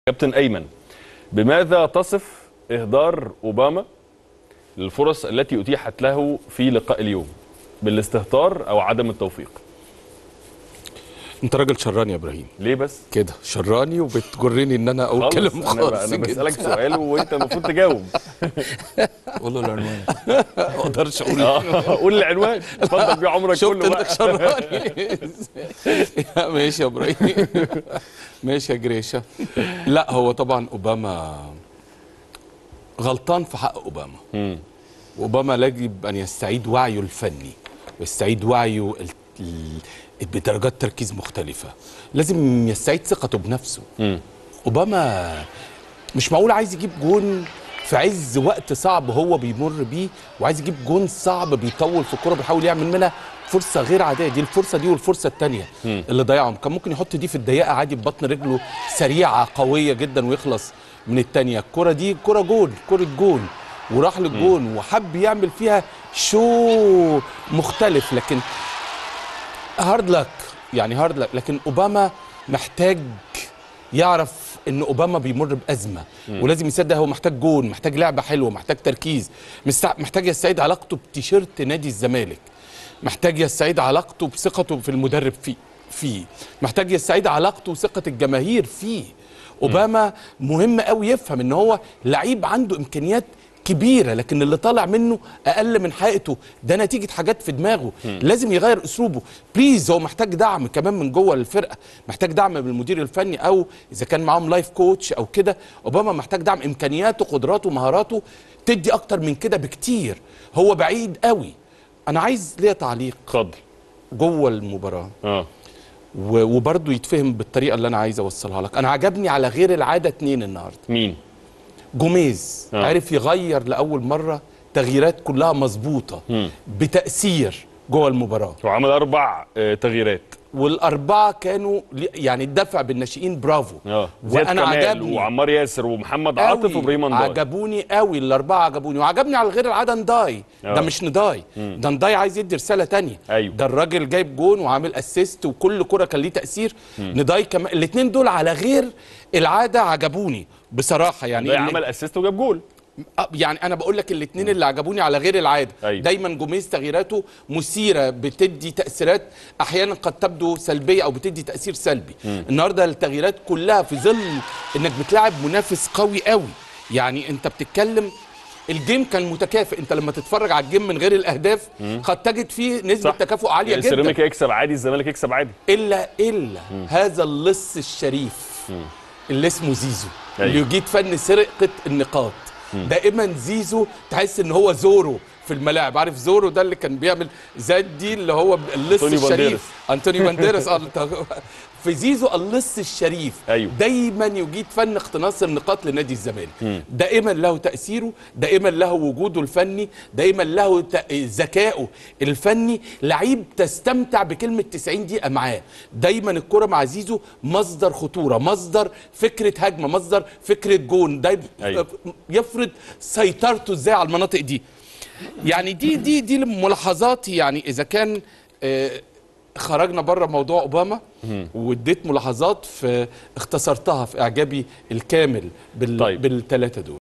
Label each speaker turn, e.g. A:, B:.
A: كابتن ايمن بماذا تصف اهدار اوباما للفرص التي اتيحت له في لقاء اليوم بالاستهتار او عدم التوفيق
B: انت راجل شراني يا ابراهيم
A: ليه بس
B: كده شراني وبتجرني ان انا اقول
A: خالص
B: كلام
A: انا,
B: خالص
A: أنا
B: كده.
A: بسالك سؤال وانت المفروض تجاوب
C: قول له العنوان
B: ما اقدرش اقول
A: آه، قول العنوان اتفضل بيه عمرك
B: شفت
A: كله
B: انك
A: بقى
B: شراني ماشي يا ابراهيم ماشي يا جريشه لا هو طبعا اوباما غلطان في حق اوباما
A: مم.
B: اوباما يجب ان يستعيد وعيه الفني ويستعيد وعيه ال... ال... بدرجات تركيز مختلفه لازم يستعيد ثقته بنفسه
A: مم.
B: اوباما مش معقول عايز يجيب جون في عز وقت صعب هو بيمر بيه وعايز يجيب جون صعب بيطول في الكوره بيحاول يعمل منها فرصه غير عاديه دي الفرصه دي والفرصه الثانيه اللي ضيعهم كان ممكن يحط دي في الضيقه عادي ببطن رجله سريعه قويه جدا ويخلص من الثانيه الكره دي كره جون كره جون وراح للجون وحب يعمل فيها شو مختلف لكن هارد لك يعني هارد لك لكن اوباما محتاج يعرف ان اوباما بيمر بازمه ولازم يصدق هو محتاج جون محتاج لعبه حلوه محتاج تركيز مستع- محتاج يستعيد علاقته بتيشيرت نادي الزمالك محتاج يستعيد علاقته بثقته في المدرب فيه فيه محتاج يستعيد علاقته وثقه الجماهير فيه اوباما مهم قوي يفهم ان هو لعيب عنده امكانيات كبيره لكن اللي طالع منه اقل من حقيقته ده نتيجه حاجات في دماغه لازم يغير اسلوبه بليز هو محتاج دعم كمان من جوه الفرقه محتاج دعم من المدير الفني او اذا كان معاهم لايف كوتش او كده اوباما محتاج دعم امكانياته قدراته مهاراته تدي اكتر من كده بكتير هو بعيد قوي انا عايز ليا تعليق
A: اتفضل
B: جوه المباراه
A: اه
B: و- وبرضه يتفهم بالطريقه اللي انا عايز اوصلها لك انا عجبني على غير العاده اتنين النهارده
A: مين
B: جوميز
A: آه.
B: عرف يغير لاول مره تغييرات كلها مظبوطه بتاثير جوه المباراه
A: وعمل اربع آه، تغييرات
B: والاربعه كانوا لي- يعني الدفع بالناشئين برافو
A: اه زياد
B: وانا
A: كمال
B: عجبني
A: وعمار ياسر ومحمد عاطف
B: قوي.
A: وابراهيم انداي
B: عجبوني قوي الاربعه عجبوني وعجبني على غير العاده نداي
A: آه.
B: ده مش نداي ده نداي عايز يدي رساله تانية
A: أيوة.
B: ده الراجل جايب جون وعامل اسيست وكل كره كان ليه تاثير نداي كمان الاثنين دول على غير العاده عجبوني بصراحه يعني
A: ده
B: اللي-
A: عمل اسيست وجاب جول
B: آه، يعني انا بقول لك الاثنين اللي عجبوني على غير العاده
A: أيوة.
B: دايما جوميز تغييراته مثيره بتدي تاثيرات احيانا قد تبدو سلبيه او بتدي تاثير سلبي النهارده التغييرات كلها في ظل انك بتلاعب منافس قوي قوي يعني انت بتتكلم الجيم كان متكافئ انت لما تتفرج على الجيم من غير الاهداف قد تجد فيه نسبه
A: صح.
B: تكافؤ عاليه جدا
A: سيراميكا يكسب عادي الزمالك يكسب عادي
B: الا الا هذا اللص الشريف اللي اسمه زيزو
A: أيوة.
B: اللي يجيد فن سرقه النقاط دائما زيزو تحس ان هو زورو في الملاعب عارف زورو ده اللي كان بيعمل زاد دي اللي هو اللص
A: أنطونيو
B: الشريف
A: بانديراس.
B: انطونيو بانديراس آه، أنت- في زيزو اللص الشريف
A: أيوة.
B: دايما يجيد فن اقتناص النقاط لنادي الزمالك دائما له تاثيره دائما له وجوده الفني دائما له ت- ذكائه الفني لعيب تستمتع بكلمه 90 دقيقه معاه دايما الكره مع زيزو مصدر خطوره مصدر فكره هجمه مصدر فكره جون ده
A: أيوة.
B: يفرض سيطرته ازاي على المناطق دي يعني دي دي دي ملاحظاتي يعني اذا كان آه، خرجنا بره موضوع اوباما واديت ملاحظات في اختصرتها في اعجابي الكامل بال
A: طيب.
B: بالثلاثه دول